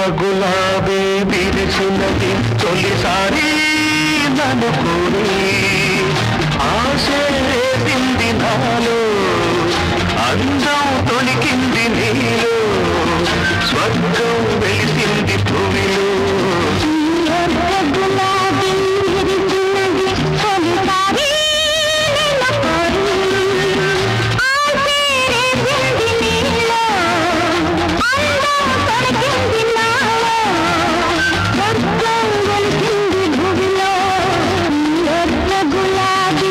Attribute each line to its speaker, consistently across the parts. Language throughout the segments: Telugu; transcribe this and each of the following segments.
Speaker 1: గులాబీ విరిసినది తొలిసారి నన్ను కోరి ఆశే రేపింది నాలో అందం తొలికింది నీలో స్వర్గం వెలిసింది భూమిలో
Speaker 2: గులాబీ విరిసినది తొలిసారి నిన్ను కోరి ఆశే రేపింది నీలో అందం తొలగింది నాలో స్వర్గం వెలిసింది భూమిలో ఎర్ర గులాబీ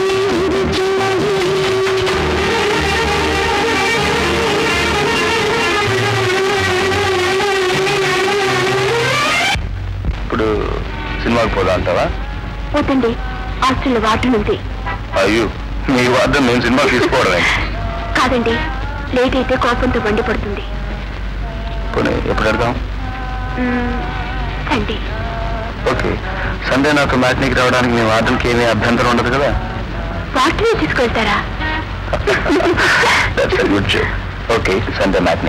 Speaker 1: ఇప్పుడు సినిమాకి పోదా అంటావా
Speaker 2: పోతండి హాస్టల్లో వాటర్ ఉంది
Speaker 1: అయ్యో మీ వద్ద నేను సినిమా తీసుకోవడమే
Speaker 2: కాదండి లేట్ అయితే కోపంతో మండిపడుతుంది
Speaker 1: పోనీ ఎప్పుడు వెళ్దాం
Speaker 2: మ్మ్, సండే
Speaker 1: ఓకే సండే నాకు మ్యాట్నీకి రావడానికి మీ వార్డెన్కి ఏమీ అభ్యంతరం ఉండదు కదా
Speaker 2: వాటర్ తీసుకెళ్తారా
Speaker 1: that's good joke okay Sunday matinee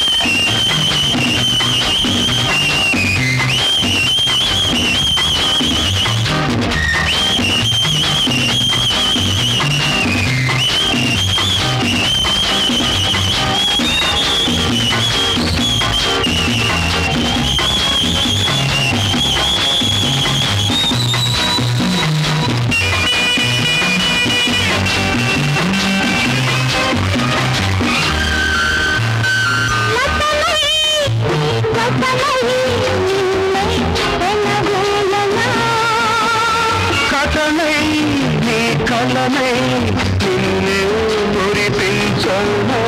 Speaker 1: కథనై నీ కలనై నిన్నే మురిపించనా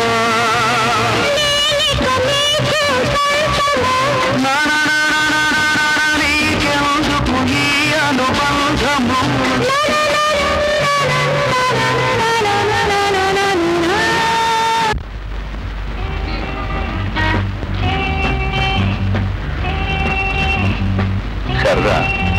Speaker 1: నా, నా, నా, నా, నా, నా, నా, నీకెందుకు ఈ అనుబంధము సరదా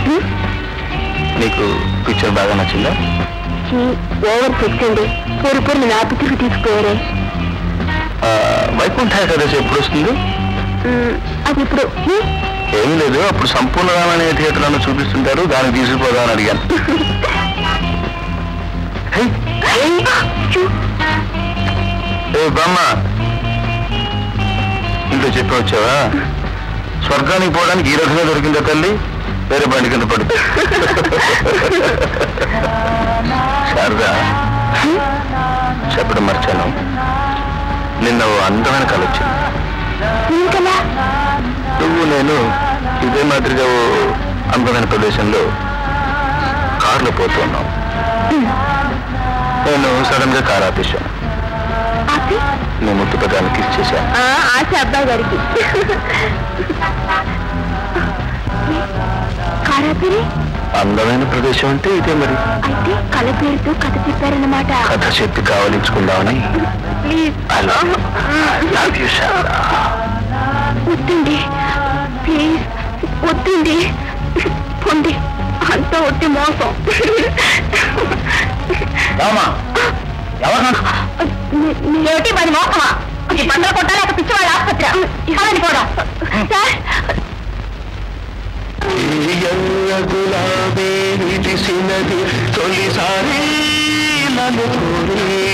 Speaker 1: నీకు పిక్చర్ బాగా నచ్చిందా
Speaker 2: ఓవర్ ఫిక్స్ అండి పూరి పూరి నా పిచ్చికి తీసుకుపోయారే
Speaker 1: ఆ, వైకుంఠ ఏకాదశి ఎప్పుడు వస్తుంది
Speaker 2: మ్మ్, అది ఇప్పుడు మ్మ్,
Speaker 1: ఏమీ లేదు అప్పుడు సంపూర్ణ రామనే థియేటర్లను చూపిస్తుంటారు దానికి తీసుకుపోదామని అడిగాను హే,
Speaker 2: చూ,
Speaker 1: ఏ బామ్మ ఇంట్లో చెప్పి వచ్చావా స్వర్గానికి పోవడానికి ఈ రకంగా దొరికిందా తల్లి వేరే బండి కింద పడు శారదా చెప్పడం మర్చాను నిన్న ఓ అందమైన కళ వచ్చింది
Speaker 2: ఇంకలా
Speaker 1: నువ్వు నేను ఇదే మాదిరిగా ఓ అందమైన ప్రదేశంలో కారులో పోతున్నాం నేను సడన్ గా కారు ఆపేశాను
Speaker 2: ఆపి
Speaker 1: నీ ముద్దు పదాన్ని కిస్ చేశాను
Speaker 2: ఆ, ఆశ అబ్బాయి గారికి కారాపిరి
Speaker 1: అందమైన ప్రదేశం అంటే ఇదే మరి
Speaker 2: అయితే కళ పేరుతో కథ చెప్పారన్నమాట
Speaker 1: కథ చెప్పి కావలించుకుందామని
Speaker 2: please
Speaker 1: I love you. I love you, Sharda.
Speaker 2: వద్దండి ప్లీజ్ వద్దండి పొండి అంతా వద్దు మోసం
Speaker 1: రామా ఎవరు
Speaker 2: ఏమిటి మరి మోసమా ఈ పండుగ కొట్టాలేక పిచ్చివాళ్ళ ఆసుపత్రి ఇవ్వాలని కూడా సార్
Speaker 1: ఎర్ర గులాబీ విడిసినది తొలిసారి నన్ను కోరి